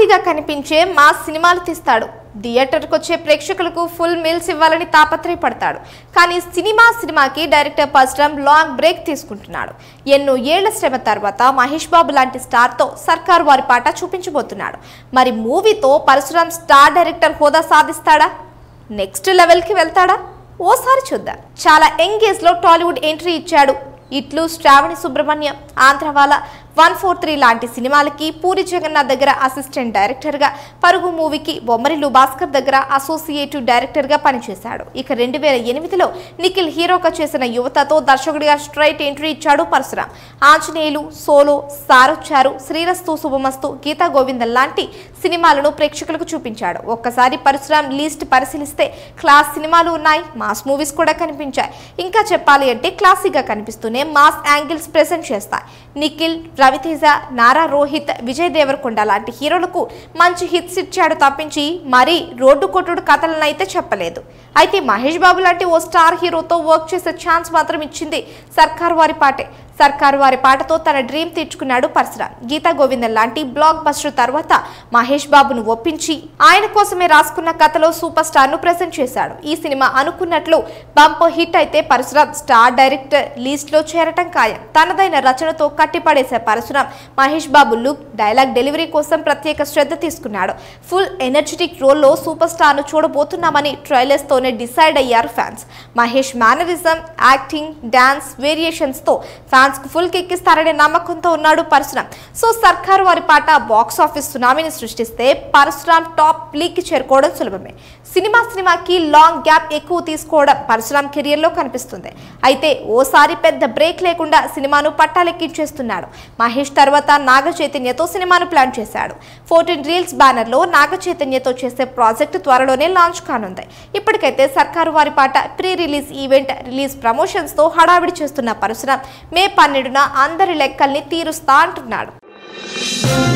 క్లాసీగా కనిపించే మా సినిమాలు తీస్తాడు థియేటర్కి వచ్చే ప్రేక్షకులకు ఫుల్ మీల్స్ ఇవ్వాలని తాపత్రయపడతాడు కానీ సినిమా సినిమాకి డైరెక్టర్ పరశురామ్ లాంగ్ బ్రేక్ తీసుకుంటున్నాడు ఎన్నో ఏళ్ల శ్రమ తర్వాత మహేష్ బాబు లాంటి స్టార్తో సర్కారు వారి పాట చూపించబోతున్నాడు మరి మూవీతో పరశురామ్ స్టార్ డైరెక్టర్ హోదా సాధిస్తాడా నెక్స్ట్ లెవెల్కి వెళ్తాడా ఓసారి చూద్దాం చాలా యంగ్ ఏజ్లో టాలీవుడ్ ఎంట్రీ ఇచ్చాడు ఇట్లు Shravani Subrahmanyam Andhrawala one four three లాంటి సినిమాలకి పూరి జగన్నాథ్ దగ్గర అసిస్టెంట్ డైరెక్టర్గా పరుగు మూవీకి బొమ్మరిలు భాస్కర్ దగ్గర అసోసియేటివ్ డైరెక్టర్గా పనిచేశాడు ఇక రెండు వేల ఎనిమిదిలో నిఖిల్ హీరోగా చేసిన యువతతో దర్శకుడిగా స్ట్రైట్ ఎంట్రీ ఇచ్చాడు పరశురాం ఆంజనేయులు సోలో సారొచ్చారు శ్రీరస్తు శుభమస్తు గీతా గోవిందం లాంటి సినిమాలను ప్రేక్షకులకు చూపించాడు ఒక్కసారి పరశురాం లీస్ట్ పరిశీలిస్తే క్లాస్ సినిమాలు ఉన్నాయి మాస్ మూవీస్ కూడా కనిపించాయి ఇంకా చెప్పాలి అంటే క్లాసిక్గా కనిపిస్తూనే మాస్ యాంగిల్స్ ప్రెజెంట్ చేస్తాయి నిఖిల్ రవితేజ నారా రోహిత్ విజయ్ దేవరకొండ లాంటి హీరోలకు మంచి హిట్స్ ఇచ్చాడు తప్పించి మరీ రోడ్డు కొట్టుడు కథలను అయితే చెప్పలేదు అయితే మహేష్ బాబు లాంటి ఓ స్టార్ హీరోతో వర్క్ చేసే ఛాన్స్ మాత్రం ఇచ్చింది సర్కార్ వారి పాటే సర్కారు వారి పాటతో తన డ్రీమ్ తీర్చుకున్నాడు పరశురామ్ గీతా గోవిందం లాంటి బ్లాక్ బస్టర్ తర్వాత మహేష్ బాబును ఒప్పించి ఆయన కోసమే రాసుకున్న కథలో సూపర్ స్టార్ ను ప్రెజెంట్ చేశాడు ఈ సినిమా అనుకున్నట్లు బంపర్ హిట్ అయితే పరశురామ్ స్టార్ డైరెక్టర్ లీస్ట్ లో చేరటం ఖాయం తనదైన రచనతో కట్టిపడేసే Parasuram Mahesh Babu look dialogue delivery కోసం ప్రత్యేక శ్రద్ధ తీసుకున్నాడు ఫుల్ ఎనర్జెటిక్ రోల్లో సూపర్ స్టార్ ను చూడబోతున్నామని ట్రైలర్స్ తోనే డిసైడ్ అయ్యారు fans Mahesh mannerism acting dance variations తో ఫ్యాన్స్ కు ఫుల్ కెక్కిస్తారనే నమ్మకంతో ఉన్నాడు పరశురామ్ సో సర్కారు వారి పాట బాక్స్ ఆఫీస్ సునామీని సృష్టిస్తే పరశురామ్ టాప్ లీగ్ కి చేరుకోవడం సులభమే సినిమా సినిమాకి లాంగ్ గ్యాప్ ఎక్కువ తీసుకోవడం పరశురామ్ కెరియర్ లో కనిపిస్తుంది అయితే ఓసారి పెద్ద బ్రేక్ లేకుండా సినిమాను పట్టాలెక్కించేస్తున్నాడు మహేష్ తర్వాత నాగ చైతన్యతో సినిమాను ప్లాన్ చేశాడు ఫోర్టీన్ రీల్స్ బ్యానర్ లో నాగ చైతన్యతో చేసే ప్రాజెక్ట్ త్వరలోనే లాంచ్ కానుంది ఇప్పటికైతే Sarkaru Vaari Paata pre release event release promotions తో హడావిడి చేస్తున్న పరశురామ్ మే పన్నెండున అందరి లెక్కల్ని తీరుస్తా అంటున్నాడు